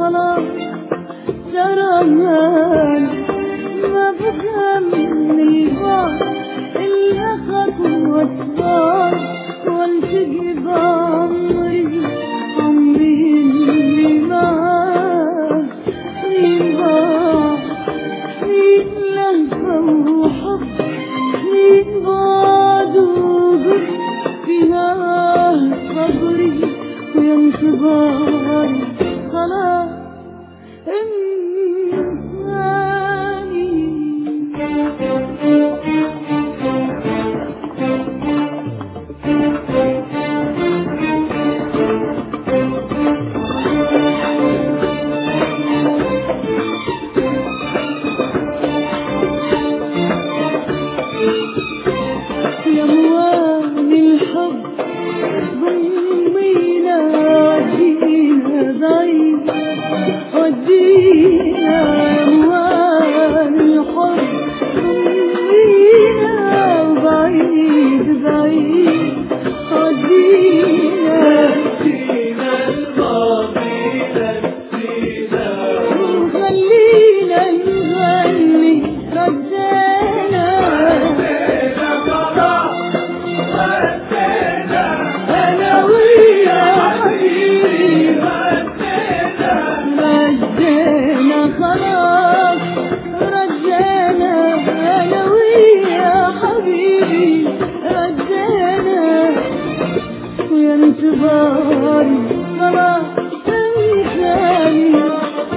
خلاص سرمان ما بقى من البعد إلا خطوة صار والتقي بعمري عمري اللي معاك مين ضاع مين لهفة وحب مين بعد وقرب فيها صبري وانتظاري خلاص يا موال الحب ضمينا ودينا بعيد ودينا يا موال الحب ضمينا بعيد بعيد ودينا نسينا الماضي نسينا وخلينا نغني ردينا ردينا خلاص ردينا أنا ويا حبيبي ردينا ردينا خلاص ردينا انا ويا حبيبي ردينا ويا انتظاري خلاص انساني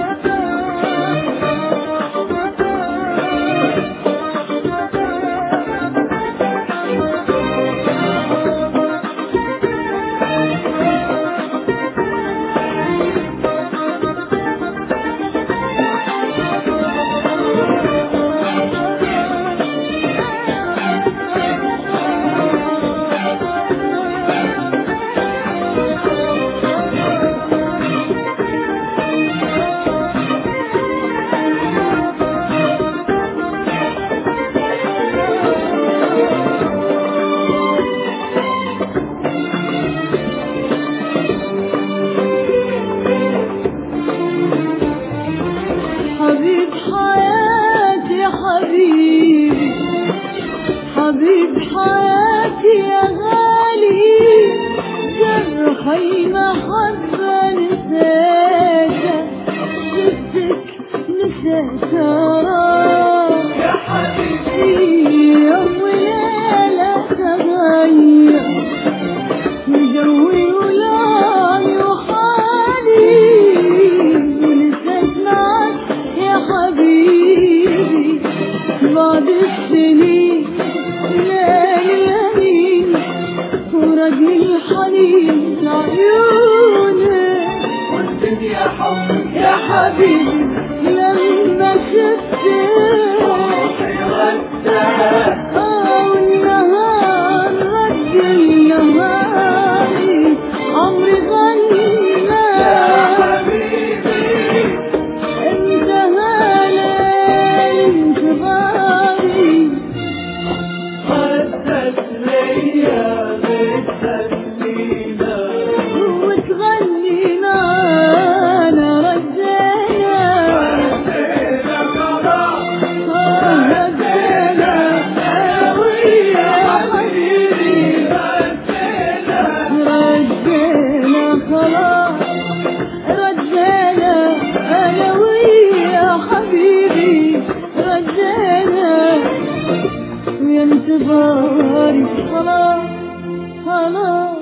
حبيب حياتي حبيبي حبيب حياتي يا غالي جرحي محبة نسيتك شفتك نسيت أراك يا حبيبي يوم وليلة تغير جوي ولوني وحالي ونسيت معك يا حبيبي بعد السنين ليالي الأنين ورقم الحنين لعيونك والدنيا حب يا حبيبي لما شفتك روحي ردها آه والنهار رد النهاري عمري غنى يا حبيبي انتهى ليل انتظاري ردت ليا بتهنينا وتغنينا انا ردينا ردينا خلاص ردينا انا ويا حبيبي ردينا ردينا خلاص ردينا انا ويا حبيبي ردينا ويا انتظاري خلاص خلاص